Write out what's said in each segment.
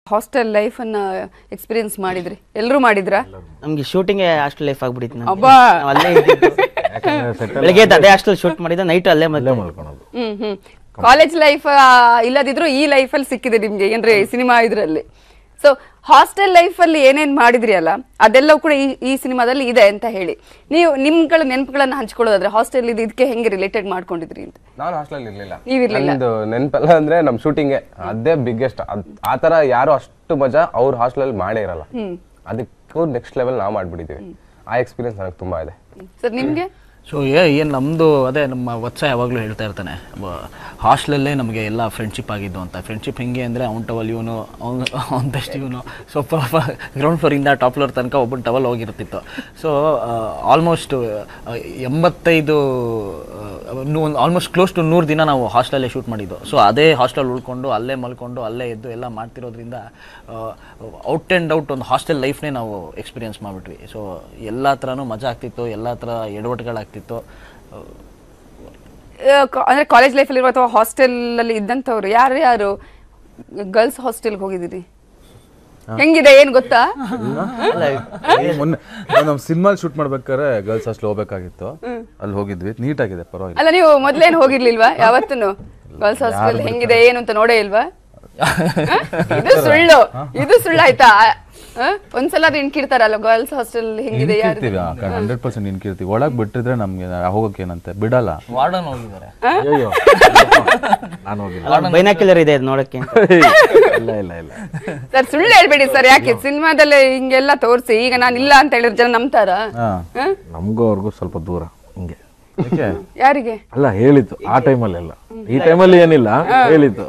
Hostel life ಅನ್ನ experience ಮಾಡಿದ್ರಿ ಎಲ್ಲರೂ ಮಾಡಿದ್ರಾ ನಮ್ಗೆ ಶೂಟಿಂಗ್ ಹಾಸ್ಟೆಲ್ ಲೈಫ್ ಆಗ್ಬಿಟ್ಟಿತ್ತು ನಮ್ಗೆ. ಅಬ್ಬಾ. ನಾವ್ ಅಲ್ಲೇ ಇದ್ದಿದ್ದು. ಬೆಳಗ್ಗೆ ಎದ್ದು ಅದೇ ಹಾಸ್ಟೆಲ್ ಶೂಟ್ ಮಾಡಿದ್ದು ನೈಟ್ ಅಲ್ಲೇ ಮತ್ತೆ ಮಲ್ಕೊಳೋದು ಹ್ಮ್ ಹ್ಮ್ ಕಾಲೇಜ್ ಲೈಫ್ ಇಲ್ಲದಿದ್ರು ಈ ಲೈಫಲ್ಲಿ ಸಿಕ್ಕಿದೆ ನಿಮ್ಗೆ ಏನ್ರಿ ಸಿನಿಮಾ ಇದ್ರಲ್ಲಿ ಸೊ ಹಾಸ್ಟೆಲ್ ಲೈಫಲ್ಲಿ ಏನೇನ್ ಮಾಡಿದ್ರಿ ಅಲ್ಲ ಅದೆಲ್ಲವೂ ಕೂಡ ಈ ಈ ಸಿನಿಮಾದಲ್ಲಿ ಇದೆ ಅಂತ ಹೇಳಿ ನೀವು ನಿಮ್ಗಳ ನೆನಪುಗಳನ್ನ ಹಂಚ್ಕೊಳ್ಳೋದಾದ್ರೆ ಹಾಸ್ಟೆಲ್ ಇದು ಇದಕ್ಕೆ ಹೆಂಗೆ ರಿಲೇಟೆಡ್ ಮಾಡ್ಕೊಂಡಿದ್ರಿ ಅಂತ ನಾನು ಹಾಸ್ಟೆಲ್ ಇರ್ಲಿಲ್ಲ ನೀವಿರ್ಲಿಲ್ಲ? ನಂದು ನೆನಪೆಲ್ಲ ಅಂದ್ರೆ ನಮ್ ಶೂಟಿಂಗೆ ಅದೇ ಬಿಗ್ಗೆಸ್ಟ್ ಆ ತರ ಯಾರು ಅಷ್ಟು ಮಜಾ ಅವ್ರ ಹಾಸ್ಟೆಲ್ ಮಾಡೇ ಇರಲ್ಲ ಅದಕ್ಕೂ ನೆಕ್ಸ್ಟ್ ಲೆವೆಲ್ ನಾವು ಮಾಡ್ಬಿಟ್ಟಿದೀವಿ ಆ ಎಕ್ಸ್ಪೀರಿಯನ್ಸ್ ನನಗೆ ತುಂಬಾ ಇದೆ ಸರ್ ನಿಮ್ಗೆ ಸೊ ಏ ಏನು ನಮ್ಮದು ಅದೇ ನಮ್ಮ ವತ್ಸ ಯಾವಾಗಲೂ ಹೇಳ್ತಾ ಇರ್ತಾನೆ ಹಾಸ್ಟೆಲಲ್ಲೇ ನಮಗೆ ಎಲ್ಲ ಫ್ರೆಂಡ್ಶಿಪ್ ಆಗಿದ್ದು ಅಂತ ಫ್ರೆಂಡ್ಶಿಪ್ ಹೆಂಗೆ ಅಂದರೆ ಅವ್ನ ಟವಲ್ ಇವನು ಅವ್ನು ಅವ್ನ ಬೆಸ್ಟ್ ಇವನು ಸೊ ಗ್ರೌಂಡ್ ಫ್ಲೋರಿಂದ ಟಾಪ್ ಫ್ಲೋರ್ ತನಕ ಒಬ್ಬನ ಟವಲ್ ಹೋಗಿರ್ತಿತ್ತು ಸೊ ಆಲ್ಮೋಸ್ಟ್ ಎಂಬತ್ತೈದು ಆಲ್ಮೋಸ್ಟ್ ಕ್ಲೋಸ್ ಟು ನೂರು ದಿನ ನಾವು ಹಾಸ್ಟೆಲಲ್ಲೇ ಶೂಟ್ ಮಾಡಿದ್ದು ಸೊ ಅದೇ ಹಾಸ್ಟೆಲ್ ಉಳ್ಕೊಂಡು ಅಲ್ಲೇ ಮಲ್ಕೊಂಡು ಅಲ್ಲೇ ಎದ್ದು ಎಲ್ಲ ಮಾಡ್ತಿರೋದ್ರಿಂದ ಔಟ್ ಆ್ಯಂಡ್ ಔಟ್ ಒಂದು ಹಾಸ್ಟೆಲ್ ಲೈಫ್ನೇ ನಾವು ಎಕ್ಸ್ಪೀರಿಯನ್ಸ್ ಮಾಡಿಬಿಟ್ವಿ ಸೊ ಎಲ್ಲ ಥರನೂ ಮಜಾ ಆಗ್ತಿತ್ತು ಎಲ್ಲ ಥರ ಎಡವಟ್ಟುಗಳಾಗ್ತಿತ್ತು ಆ, ಕಾ- ಅಂದ್ರೆ ಕಾಲೇಜ್ ಲೈಫಲ್ಲಿ ಅಥವಾ ಹಾಸ್ಟೆಲ್ ಅಲ್ಲಿ ಇದ್ದಂಥವ್ರು ಯಾರು ಯಾರು ಗರ್ಲ್ಸ್ ಹಾಸ್ಟೆಲ್ಗೆ ಹೋಗಿದ್ದೀರಿ ಹೆಂಗಿದೆ ಏನ್ ಗೊತ್ತಾ ಮೊನ್ನೆ ನಮ್ಮ ಸಿನಿಮಾ ಶೂಟ್ ಮಾಡ್ಬೇಕಾದ್ರೆ ಗರ್ಲ್ಸ್ ಹಾಸ್ಟೆಲ್ ಹೋಗ್ಬೇಕಾಗಿತ್ತು ಅಲ್ಲಿ ಹೋಗಿದ್ವಿ ನೀಟ್ ಆಗಿದೆ ಪರವಾಗಿಲ್ಲ ಅಲ್ಲ ನೀವು ಮೊದ್ಲೇನ್ ಹೋಗಿರ್ಲಿಲ್ವಾ ಯಾವತ್ತೂ ಗರ್ಲ್ಸ್ ಹಾಸ್ಟೆಲ್ ಹೆಂಗಿದೆ ಏನು ಅಂತ ನೋಡೇ ಇಲ್ವಾ ಹ? ಇದು ಸುಳ್ಳು ಇದು ಸುಳ್ಳು ಆಯ್ತಾ ಹ? ಒಂದ್ಸಲ ಅದು ಇಣ್ಕಿರ್ತಾರಲ್ಲ ಗರ್ಲ್ಸ್ ಹಾಸ್ಟೆಲ್ ಹೆಂಗಿದೆ ಯಾರು ಇನ್ಕಿರ್ತೀವಿ ಹಂಡ್ರೆಡ್ ಪರ್ಸೆಂಟ್ ಇನ್ಕಿರ್ತೀವಿ ಒಳಗ್ ಬಿಟ್ಟಿದ್ರೆ ನಮ್ಗೆ ಹೋಗಕ್ಕೆ ಏನಂತೆ ಬಿಡಲ್ಲ ವಾರ್ಡನ್ ಹೋಗಿದ್ದಾರೆ ಅಯ್ಯೋ ನಾನು ಹೋಗಿಲ್ಲ ಅಲ್ಲ ಬೈನಾಕ್ಯುಲರ್ ಇದೆ ಅದು ನೋಡಕ್ಕೆ ಇಲ್ಲ ಇಲ್ಲ ಇಲ್ಲ ಸರ್ ಸುಳ್ಳು ಹೇಳ್ಬೇಡಿ ಸರ್ ಯಾಕೆ ಸಿನಿಮಾದಲ್ಲಿ ಹಿಂಗೆಲ್ಲ ತೋರಿಸಿ ಈಗ ನಾನು ಇಲ್ಲ ಅಂತ ಹೇಳಿದ್ರೆ ಜನ ನಂಬ್ತಾರ ಹಾ ನಮಗೂ ಅವ್ರಿಗೂ ಸ್ವಲ್ಪ ದೂರ ಹಿಂಗೆ ಯಾಕೆ ಯಾರಿಗೆ ಅಲ್ಲ ಹೇಳಿದ್ದು ಆ ಟೈಮಲ್ಲೆಲ್ಲ ಈ ಟೈಮಲ್ಲಿ ಏನಿಲ್ಲ ಹೇಳಿದ್ದು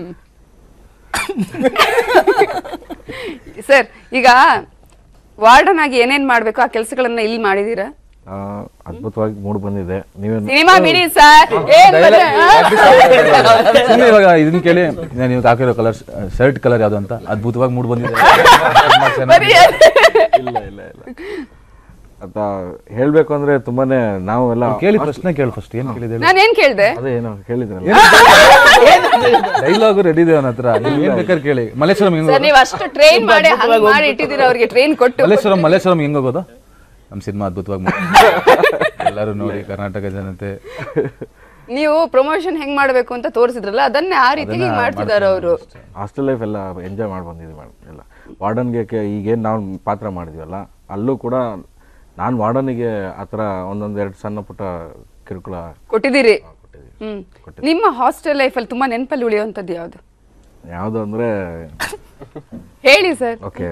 ಸರ್ ಈಗ ವಾರ್ಡನ್ ಆಗಿ ಏನೇನ್ ಮಾಡ್ಬೇಕು ಆ ಕೆಲಸಗಳನ್ನ ಇಲ್ಲಿ ಮಾಡಿದೀರಾ ಆ, ಅದ್ಭುತವಾಗಿ ಮೂಡ್ ಬಂದಿದೆ ನೀವೇನು ಸಿನಿಮಾ ಬಿಡಿ ಸರ್ ಏನ್ ಮತ್ತೆ, ಹ? ಸುಮ್ನೆ ಇವಾಗ ಇದನ್ನ ಕೇಳಿ ನಾನು ನೀವು ಹಾಕಿರೋ ಕಲರ್ ಶರ್ಟ್ ಕಲರ್ ಯಾವ್ದು ಅಂತ ಅದ್ಭುತವಾಗಿ ಮೂಡ್ ಬಂದಿದೆ ಬರೀ ಅದೇ. ಇಲ್ಲ ಇಲ್ಲ ಇಲ್ಲ ಅಂತ ಹೇಳ್ಬೇಕು ಅಂದ್ರೆ ತುಂಬಾನೇ ನಾವು ಎಲ್ಲ ಕೇಳಿ ಪ್ರಶ್ನೆ ಕೇಳಿ ಫಸ್ಟ್ ಏನ್ ಕೇಳಿದೆ ನಾನ್ ಏನ್ ಕೇಳ್ದೆ ಅದೇ ಏನೋ ಹೇಳಿದ್ರಲ್ಲ ಡೈಲಾಗ್ ರೆಡಿ ಇದೆ ಅವನ ಹತ್ರ ನೀವ್ ಏನ್ ಬೇಕಾದ್ರೆ ಕೇಳಿ ಮಲ್ಲೇಶ್ವರಂ ಹೆಂಗ್ ಸರ್ ನೀವ್ ಅಷ್ಟು ಟ್ರೈನ್ ಮಾಡಿ ಹಂಗ್ ಮಾಡಿ ಇಟ್ಟಿದ್ದೀರಾ ಅವ್ರಿಗೆ ಟ್ರೈನ್ ಕೊಟ್ಟು ಮಲ್ಲೇಶ್ವರಂ ಮಲ್ಲೇಶ್ವರಂ ಹೆಂಗ್ ಹೋಗೋದು ನಮ್ಮ ಸಿನಿಮಾ ಅದ್ಭುತವಾಗಿ ಮೂಡಿ. ಎಲ್ಲರೂ ನೋಡಿ ಕರ್ನಾಟಕ ಜನತೆ ನೀವು ಪ್ರಮೋಷನ್ ಹೆಂಗ್ ಮಾಡ್ಬೇಕು ಅಂತ ತೋರಿಸಿದ್ರಲ್ಲ ಅದನ್ನೇ ಆ ರೀತಿ ಹಿಂಗ್ ಮಾಡ್ತಿದಾರ ಅವರು ಹಾಸ್ಟೆಲ್ ಲೈಫ್ ಎಲ್ಲ ಎಂಜಾಯ್ ಮಾಡಿ ಬಂದಿದ್ವಿ ಮೇಡಮ್ ಎಲ್ಲ ವಾರ್ಡನ್ಗೆ ಈಗೇನು ನಾವು ಪಾತ್ರ ಮಾಡಿದ್ವಲ್ಲ ಅಲ್ಲೂ ಕೂಡ ನಾನು ವಾರ್ಡನಿಗೆ ಆ ಥರ ಒಂದೊಂದು ಎರಡು ಸಣ್ಣ ಪುಟ್ಟ ಕಿರುಕುಳ ಕೊಟ್ಟಿದ್ದೀರಿ ಹ್ಮ್ ನಿಮ್ಮ ಹಾಸ್ಟೆಲ್ ಲೈಫ್ ಅಲ್ಲಿ ತುಂಬಾ ನೆನಪಲ್ಲಿ ಉಳಿಯುವಂತದ್ದು ಯಾವ್ದು ಯಾವುದು ಅಂದರೆ ಹೇಳಿ ಸರ್ ಓಕೆ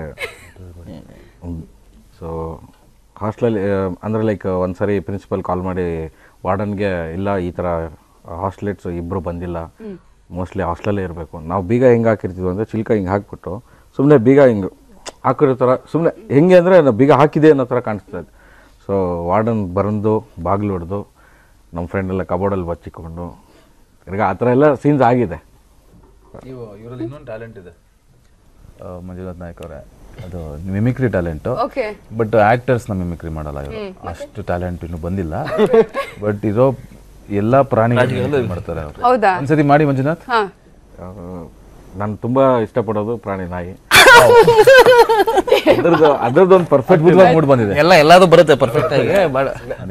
ಸೊ ಹಾಸ್ಟೆಲಲ್ಲಿ ಅಂದರೆ ಲೈಕ್ ಒಂದ್ಸರಿ ಪ್ರಿನ್ಸಿಪಲ್ ಕಾಲ್ ಮಾಡಿ ವಾರ್ಡನ್ಗೆ ಇಲ್ಲ ಈ ಥರ ಹಾಸ್ಟೆಲೇಟ್ಸ್ ಇಬ್ಬರು ಬಂದಿಲ್ಲ ಮೋಸ್ಟ್ಲಿ ಹಾಸ್ಟೆಲೇ ಇರಬೇಕು ನಾವು ಬೀಗ ಹೆಂಗೆ ಹಾಕಿರ್ತೀವಿ ಅಂದರೆ ಚಿಲ್ಕ ಹಿಂಗೆ ಹಾಕ್ಬಿಟ್ಟು ಸುಮ್ಮನೆ ಬೀಗ ಹಿಂಗೆ ಹಾಕಿರೋ ಥರ ಸುಮ್ಮನೆ ಹೆಂಗೆ ಅಂದರೆ ನಾವು ಬೀಗ ಹಾಕಿದೆ ಅನ್ನೋ ಥರ ಕಾಣಿಸ್ತಾ ಇದೆ ಸೊ ವಾರ್ಡನ್ ಬಂದು ಬಾಗಿಲು ಹೊಡೆದು ನಮ್ಮ ಫ್ರೆಂಡ್ ಎಲ್ಲ ಕಬೋರ್ಡಲ್ಲಿ ಬಚ್ಚಿಕೊಂಡು ಈಗ ಆ ಥರ ಎಲ್ಲ ಸೀನ್ಸ್ ಆಗಿದೆ ಇವರಲ್ಲಿ ಇನ್ನೊಂದು ಟ್ಯಾಲೆಂಟ್ ಇದೆ ಮಂಜುನಾಥ್ ನಾಯ್ಕ ಅವರೇ ಅದು ಮಿಮಿಕ್ರಿ ಟ್ಯಾಲೆಂಟು ಓಕೆ ಬಟ್ ಆಕ್ಟರ್ಸ್ನ ಮಿಮಿಕ್ರಿ ಮಾಡಲ್ಲ ಇವರು ಅಷ್ಟು ಟ್ಯಾಲೆಂಟ್ ಇನ್ನೂ ಬಂದಿಲ್ಲ ಬಟ್ ಇರೋ ಎಲ್ಲಾ ಪ್ರಾಣಿಗಳು ಮಾಡ್ತಾರೆ ಅವರು ಹೌದಾ ಒಂದ್ಸತಿ ಮಾಡಿ ಮಂಜುನಾಥ್ ಹಾ ನಾನು ತುಂಬ ಇಷ್ಟಪಡೋದು ಪ್ರಾಣಿ ನಾಯಿ ಅದ್ರದ್ದು ಅದ್ರದ್ದೊಂದು ಪರ್ಫೆಕ್ಟ್ ಅದ್ಭುತವಾಗಿ ಮೂಡ್ ಬಂದಿದೆ ಎಲ್ಲ ಎಲ್ಲದೂ ಬರುತ್ತೆ ಪರ್ಫೆಕ್ಟ್ ಆಗಿ ಭಾಳ ನೋಡಿ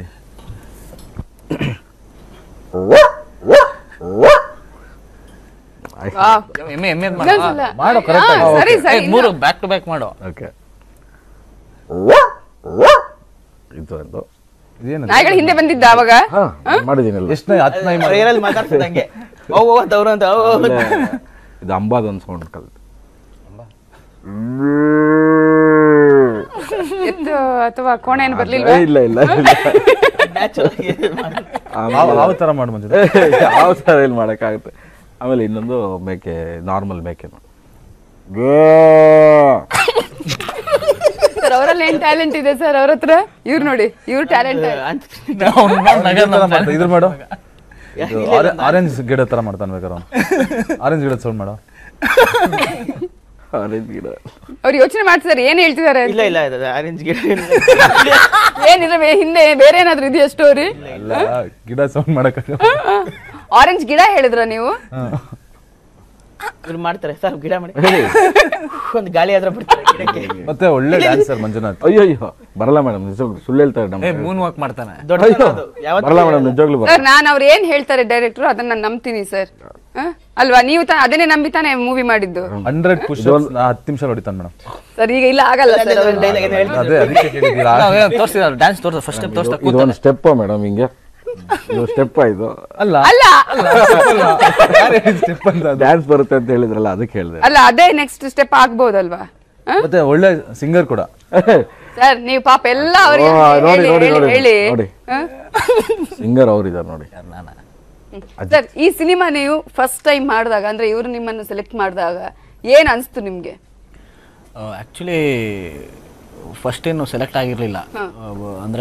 ವಾವ್. ಎಮ್ಮೆ ಎಮ್ಮೆ ಇನ್ನೊಂದ್ಸಲ. ಮಾಡೋ ಹಾ, ಸರಿ ಸರಿ ಮೂರು ಬ್ಯಾಕ್ ಟು ಬ್ಯಾಕ್ ಮಾಡು ಓಕೆ ಇದು ಒಂದು ಇದೇನು ನಾಯಿಗಳು ಹಿಂದೆ ಬಂದಿದ್ದ ಅವಾಗ ಹಾ ಮಾಡಿದ್ದೀನಲ್ಲ ಎಷ್ಟು ಹತ್ತು ನಾಯಿ ಮಾಡಿ ಏರಲ್ಲಿ ಮಾತಾಡ್ತಿದ್ದಂಗೆ ಓ ಓ ಅಂತ ಅವ್ರು ಅಂತ ಓ ಓ ಅಂತ. ಆಮೇಲೆ ಇದು ಅಂಬಾದೊಂದು ಸೌಂಡ್ ಕಲ್ತು ಎತ್ತು ಅಥವಾ ಕೋಣೆ ಏನು ಬರ್ಲಿಲ್ವಾ ಏ, ಇಲ್ಲ ಇಲ್ಲ ಇಲ್ಲ. Natural ಆಗಿ ಮಾಡಿ. ಯಾವ ಯಾವ ಥರ ಮಾಡಿ ಮಂಜುನಾಥ್ ಯಾವ ಥರ ಇಲ್ಲಿ ಮಾಡೋಕ್ಕಾಗುತ್ತೆ ಆಮೇಲೆ ಇನ್ನೊಂದು ಮೇಕೆ ನಾರ್ಮಲ್ ಮೇಕೆ ನೋಡಿ ಸರ್ ಅವರಲ್ಲಿ ಏನ್ ಟ್ಯಾಲೆಂಟ್ ಇದೆ ಸರ್ ಅವ್ರ ಹತ್ರ ಇವ್ರು ನೋಡಿ ಇವ್ರ ಟ್ಯಾಲೆಂಟ್ ಇದ್ರ ಮಾಡು ಆರೆಂಜ್ ಗಿಡ ತರ ಮಾಡ್ತಾನೆ ಬೇಕಾದ್ರೆ ಆರೆಂಜ್ ಗಿಡದ ಸೌಂಡ್ ಮಾಡು ಆರೆಂಜ್ ಗಿಡ ಅವ್ರು ಯೋಚನೆ ಮಾಡ್ತಿದಾರೆ ಏನ್ ಹೇಳ್ತಿದಾರೆ ಅಂತ. ಇಲ್ಲ ಇಲ್ಲ ಇದು ಆರೆಂಜ್ ಗಿಡ ಇಲ್ಲ. ಏನಿದೆ ಬೇ- ಹಿಂದೆ ಬೇರೆ ಏನಾದ್ರು ಇದೆಯಾ ಸ್ಟೋರಿ ಅಲ್ಲ ಗಿಡ ಸೌಂಡ್ ಮಾಡಕ್ ಆರೆಂಜ್ ಗಿಡ ಹೇಳಿದ್ರ ನೀವು ಇವ್ರು ಮಾಡ್ತಾರೆ ಸರ್ ಗಿಡ ಮಾಡಿ ಹೇಳಿ ಒಂದು ಗಾಳಿ ಆದ್ರೆ ಬಿಡ್ತಾರೆ ಗಿಡಕ್ಕೆ. ಮತ್ತೆ ಒಳ್ಳೆ ಡ್ಯಾನ್ಸರ್ ಮಂಜುನಾಥ್ ಅಯ್ಯೋ ಅಯ್ಯೋ ಬರಲ್ಲ ಮೇಡಮ್ ನಿಜವಾಗ್ಲು ಸುಳ್ಳು ಹೇಳ್ತಾರೆ ಏ ನಮ್ಮ ಮೂನ್ ವಾಕ್ ಮಾಡ್ತಾನೆ ಅಯ್ಯೋ ಬರಲ್ಲ ಮೇಡಮ್ ನಿಜವಾಗ್ಲೂ ಬರಲ್ಲ ಸರ್ ನಾನು ಅವ್ರು ಏನ್ ಹೇಳ್ತಾರೆ ಡೈರೆಕ್ಟರ್ ಅದನ್ನ ನಾನು ನಂಬ್ತೀನಿ ಸರ್ ಅಲ್ವಾ ನೀವು ತಾ- ಅದನ್ನೇ ನಂಬಿ ತಾನೇ ಮೂವಿ ಮಾಡಿದ್ದು ಹಂಡ್ರೆಡ್ ಪುಷ್ ಹತ್ತು ನಿಮಿಷ ಹೊಡಿತಾನೆ ಮೇಡಮ್ ಸರ್ ಈಗ ಇಲ್ಲ ಆಗಲ್ಲ ಸರ್ ಅವ್ರು. ಅದೇ ಅದಕ್ಕೆ ಹೇಳಿದ್ದೀರಾ ತೋರಿಸಿದ ಡ್ಯಾನ್ಸ್ ತೋರ್ಸ ಫಸ್ಟ್ ಟೈಮ್ ತೋರಿಸ್ತಾ ಇದು ಒಂದು ಸ್ಟೆಪ್ ಮೇಡಮ್ ಹಿಂಗೆ ಇದು ಸ್ಟೆಪ್ ಇದು ಅಲ್ಲ ಅಲ್ಲ ಸ್ಟೆಪ್ ಅಂತ ಅದು. ಡ್ಯಾನ್ಸ್ ಬರುತ್ತೆ ಅಂತ ಹೇಳಿದ್ರಲ್ಲ ಅದಕ್ಕೆ ಹೇಳಿದೆ ಅಲ್ಲ ಅದೇ ನೆಕ್ಸ್ಟ್ ಸ್ಟೆಪ್ ಆಗ್ಬೋದಲ್ವಾ ಹ? ಮತ್ತೆ ಒಳ್ಳೆ ಸಿಂಗರ್ ಕೂಡ ಸರ್ ನೀವು ಪಾಪ ಎಲ್ಲ ಅವ್ರಿಗೆ ಓ, ನೋಡಿ, ಹೇಳಿ, ನೋಡಿ, ಹೇಳಿ, ನೋಡಿ, ಹೇಳಿ ನೋಡಿ. ಹ? ಸಿಂಗರ್ ಅವ್ರಿದ್ದಾರೆ ನೋಡಿ ಸರ್ ಈ ಸಿನಿಮಾ ನೀವು ಫಸ್ಟ್ ಟೈಮ್ ಮಾಡಿದಾಗ ಅಂದ್ರೆ ಇವರು ನಿಮ್ಮನ್ನು ಸೆಲೆಕ್ಟ್ ಮಾಡಿದಾಗ ಏನ್ ಅನ್ಸ್ತು ನಿಮ್ಗೆ ಆ್ಯಕ್ಚುಲಿ ಫಸ್ಟ್ ಏನು ಸೆಲೆಕ್ಟ್ ಆಗಿರಲಿಲ್ಲ ಅಂದರೆ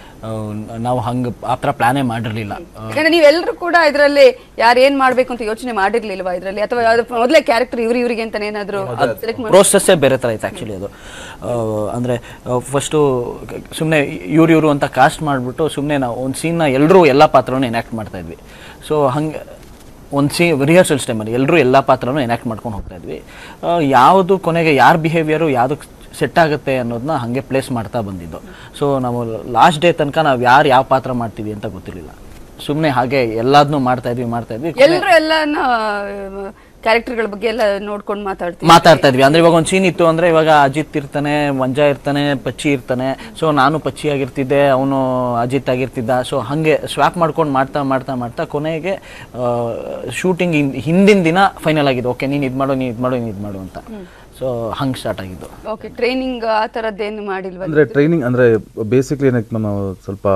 ನಾವು ಹಂಗೆ ಆ ಥರ ಪ್ಲ್ಯಾನೇ ಮಾಡಿರಲಿಲ್ಲ ಯಾಕಂದ್ರೆ ನೀವೆಲ್ಲರೂ ಕೂಡ ಇದರಲ್ಲಿ ಯಾರು ಏನ್ ಮಾಡ್ಬೇಕು ಅಂತ ಯೋಚನೆ ಮಾಡಿರ್ಲಿಲ್ವಾ ಇದರಲ್ಲಿ ಅಥವಾ ಅದು ಮೊದಲೇ ಕ್ಯಾರೆಕ್ಟರ್ ಇವ್ರು ಇವರಿಗೆ ಅಂತ ಏನಾದ್ರು ಸೆಲೆಕ್ಟ್ ಮಾಡಿ ಪ್ರೋಸೆಸ್ಸೇ ಬೇರೆ ಥರ ಇತ್ತು ಆ್ಯಕ್ಚುಲಿ ಅದು ಅಂದರೆ ಫಸ್ಟು ಸುಮ್ಮನೆ ಇವ್ರು ಇವರು ಅಂತ ಕಾಸ್ಟ್ ಮಾಡಿಬಿಟ್ಟು ಸುಮ್ಮನೆ ನಾವು ಒಂದು ಸೀನ್ನ ಎಲ್ಲರೂ ಎಲ್ಲ ಪಾತ್ರನೂ ಎನ್ಯಾಕ್ಟ್ ಮಾಡ್ತಾ ಇದ್ವಿ ಸೊ ಹಂಗೆ ಒಂದು ಸೀ ರಿಹರ್ಸಲ್ಸ್ ಟೈಮಲ್ಲಿ ಎಲ್ಲರೂ ಎಲ್ಲ ಪಾತ್ರನೂ ಎನ್ಯಾಕ್ಟ್ ಮಾಡ್ಕೊಂಡು ಹೋಗ್ತಾ ಇದ್ವಿ ಆ, ಯಾವುದು ಕೊನೆಗೆ ಯಾರ ಬಿಹೇವಿಯರು ಯಾವುದಕ್ಕೆ ಸೆಟ್ ಆಗುತ್ತೆ ಅನ್ನೋದನ್ನ ಹಾಗೆ ಪ್ಲೇಸ್ ಮಾಡ್ತಾ ಬಂದಿದ್ದು ಸೊ ನಾವು ಲಾಸ್ಟ್ ಡೇ ತನಕ ನಾವು ಯಾರು ಯಾವ ಪಾತ್ರ ಮಾಡ್ತೀವಿ ಅಂತ ಗೊತ್ತಿರಲಿಲ್ಲ ಸುಮ್ಮನೆ ಹಾಗೆ ಎಲ್ಲದನ್ನೂ ಮಾಡ್ತಾ ಇದ್ವಿ ಮಾಡ್ತಾ ಇದ್ವಿ ಎಲ್ಲರೂ ಎಲ್ಲಾನ ಕ್ಯಾರೆಕ್ಟರ್ಗಳ ಬಗ್ಗೆ ಎಲ್ಲ ನೋಡ್ಕೊಂಡು ಮಾತಾಡ್ತೀವಿ ಮಾತಾಡ್ತಾ ಇದ್ವಿ ಅಂದ್ರೆ ಇವಾಗ ಒಂದು ಸೀನ್ ಇತ್ತು ಅಂದ್ರೆ ಇವಾಗ ಅಜಿತ್ ಇರ್ತಾನೆ ಮಂಜ ಇರ್ತಾನೆ ಪಚ್ಚಿ ಇರ್ತಾನೆ ಸೊ ನಾನು ಪಚ್ಚಿ ಆಗಿರ್ತಿದ್ದೆ ಅವನು ಅಜಿತ್ ಆಗಿರ್ತಿದ್ದ ಸೊ ಹಂಗೆ ಸ್ವಾಪ್ ಮಾಡ್ಕೊಂಡು ಮಾಡ್ತಾ ಮಾಡ್ತಾ ಮಾಡ್ತಾ ಕೊನೆಗೆ ಶೂಟಿಂಗ್ ಹಿಂದಿನ ದಿನ ಫೈನಲ್ ಆಗಿದ್ದು ಓಕೆ ನೀನು ಇದು ಮಾಡು ನೀನು ಇದು ಮಾಡು ನೀನು ಇದು ಮಾಡು ಅಂತ ಸೊ ಹಂಗೆ ಸ್ಟಾರ್ಟ್ ಆಗಿದ್ದು ಓಕೆ ಟ್ರೈನಿಂಗ್ ಆ ತರದ್ದೇನು ಮಾಡಿಲ್ವಾ ಅಂದ್ರೆ ಟ್ರೈನಿಂಗ್ ಅಂದ್ರೆ ಬೇಸಿಕ್ಲಿ ಏನಕ್ಕೆ ನಾವು ಸ್ವಲ್ಪ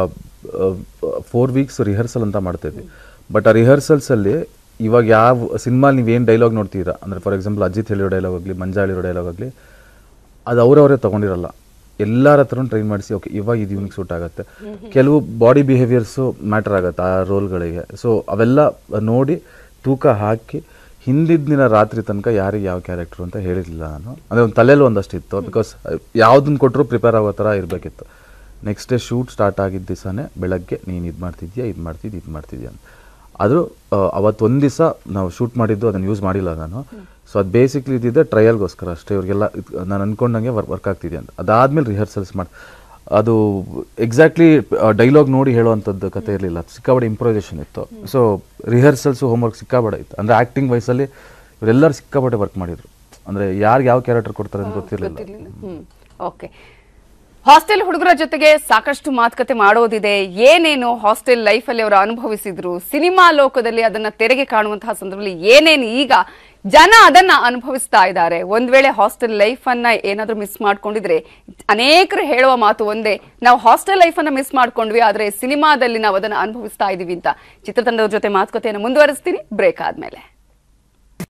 ಫೋರ್ ವೀಕ್ಸ್ ರಿಹರ್ಸಲ್ ಅಂತ ಮಾಡ್ತಾ ಇದ್ವಿ ಬಟ್ ಆ ರಿಹರ್ಸಲ್ಸ್ ಅಲ್ಲಿ ಇವಾಗ ಯಾವ ಸಿನಿಮಾ ನೀವೇನು ಡೈಲಾಗ್ ನೋಡ್ತೀರಾ ಅಂದ್ರೆ ಫಾರ್ ಎಕ್ಸಾಂಪಲ್ ಅಜಿತ್ ಹೇಳಿರೋ ಡೈಲಾಗ್ ಆಗಲಿ ಮಂಜಾ ಹೇಳಿರೋ ಡೈಲಾಗ್ ಆಗಲಿ ಅದು ಅವರವರೇ ತಗೊಂಡಿರಲ್ಲ ಎಲ್ಲರ ಹತ್ರನೂ ಟ್ರೈನ್ ಮಾಡಿಸಿ ಓಕೆ ಇವಾಗ ಇದು ಇವ್ನಿಗೆ ಸೂಟ್ ಆಗುತ್ತೆ ಕೆಲವು ಬಾಡಿ ಬಿಹೇವಿಯರ್ಸು ಮ್ಯಾಟರ್ ಆಗುತ್ತೆ ಆ ರೋಲ್ಗಳಿಗೆ ಸೊ ಅವೆಲ್ಲ ನೋಡಿ ತೂಕ ಹಾಕಿ ಹಿಂದಿನ ದಿನ ರಾತ್ರಿ ತನಕ ಯಾರಿಗೆ ಯಾವ ಕ್ಯಾರೆಕ್ಟರ್ ಅಂತ ಹೇಳಿರಲಿಲ್ಲ ನಾನು ಅಂದರೆ ಒಂದು ತಲೆಯಲ್ಲಿ ಒಂದಷ್ಟು ಇತ್ತು ಬಿಕಾಸ್ ಯಾವುದನ್ನು ಕೊಟ್ಟರು ಪ್ರಿಪೇರ್ ಆಗೋ ಥರ ಇರಬೇಕಿತ್ತು ನೆಕ್ಸ್ಟ್ ಡೇ ಶೂಟ್ ಸ್ಟಾರ್ಟ್ ಆಗಿದ್ದ ದಿವಸನೇ ಬೆಳಗ್ಗೆ ನೀನು ಇದು ಮಾಡ್ತಿದ್ಯಾ ಇದು ಮಾಡ್ತಿದ್ಯಾ ಇದು ಮಾಡ್ತಿದ್ಯಾ ಅಂತ ಆದರೂ ಅವತ್ತೊಂದು ದಿವಸ ನಾವು ಶೂಟ್ ಮಾಡಿದ್ದು ಅದನ್ನು ಯೂಸ್ ಮಾಡಿಲ್ಲ ನಾನು ಸೊ ಅದು ಬೇಸಿಕ್ಲಿ ಇದ್ದಿದ್ದೆ ಟ್ರಯಲ್ಗೋಸ್ಕರ ಅಷ್ಟೇ ಇವ್ರಿಗೆಲ್ಲ ಇದ್- ನಾನು ಅನ್ಕೊಂಡಂಗೆ ವರ್ಕ್ ವರ್ಕ್ ಆಗ್ತಿದೆ ಅಂತ ಅದಾದ್ಮೇಲೆ ರಿಹರ್ಸಲ್ಸ್ ಮಾಡಿ ಅದು ಎಕ್ಸಾಕ್ಟ್ಲಿ ಡೈಲಾಗ್ ನೋಡಿ ಹೇಳುವಂಥದ್ದು ಕತೆ ಇರಲಿಲ್ಲ ಸಿಕ್ಕಾಬಡೆ ಇಂಪ್ರೊವೈಸೇಷನ್ ಇತ್ತು ಸೊ ರಿಹರ್ಸಲ್ಸು ಹೋಮ್ವರ್ಕ್ ಸಿಕ್ಕಾಬಡೆ ಇತ್ತು ಅಂದರೆ ಆ್ಯಕ್ಟಿಂಗ್ ವಯಸ್ಸಲ್ಲಿ ಇವರೆಲ್ಲರೂ ಸಿಕ್ಕಾಬಡೆ ವರ್ಕ್ ಮಾಡಿದ್ರು ಅಂದರೆ ಯಾರಿಗೆ ಯಾವ ಕ್ಯಾರೆಕ್ಟರ್ ಕೊಡ್ತಾರೆ ಅಂತ ಗೊತ್ತಿರಲಿಲ್ಲ ಹ್ಮ್ ಓಕೆ ಹಾಸ್ಟೆಲ್ ಹುಡುಗರ ಜೊತೆಗೆ ಸಾಕಷ್ಟು ಮಾತುಕತೆ ಮಾಡೋದಿದೆ ಏನೇನು ಹಾಸ್ಟೆಲ್ ಲೈಫಲ್ಲಿ ಅವರು ಅನುಭವಿಸಿದ್ರು ಸಿನಿಮಾ ಲೋಕದಲ್ಲಿ ಅದನ್ನ ತೆರೆಗೆ ಕಾಣುವಂತಹ ಸಂದರ್ಭದಲ್ಲಿ ಏನೇನು ಈಗ ಜನ ಅದನ್ನ ಅನುಭವಿಸ್ತಾ ಇದ್ದಾರೆ ಒಂದ್ ವೇಳೆ ಹಾಸ್ಟೆಲ್ ಲೈಫ್ ಅನ್ನ ಏನಾದ್ರೂ ಮಿಸ್ ಮಾಡ್ಕೊಂಡಿದ್ರೆ ಅನೇಕರು ಹೇಳುವ ಮಾತು ಒಂದೇ ನಾವು ಹಾಸ್ಟೆಲ್ ಲೈಫ್ ಅನ್ನ ಮಿಸ್ ಮಾಡ್ಕೊಂಡ್ವಿ ಆದ್ರೆ ಸಿನಿಮಾದಲ್ಲಿ ನಾವು ಅದನ್ನ ಅನುಭವಿಸ್ತಾ ಇದೀವಿ ಅಂತ ಚಿತ್ರತಂಡದ ಜೊತೆ ಮಾತುಕತೆಯನ್ನು ಮುಂದುವರಿಸ್ತೀನಿ ಬ್ರೇಕ್ ಆದ್ಮೇಲೆ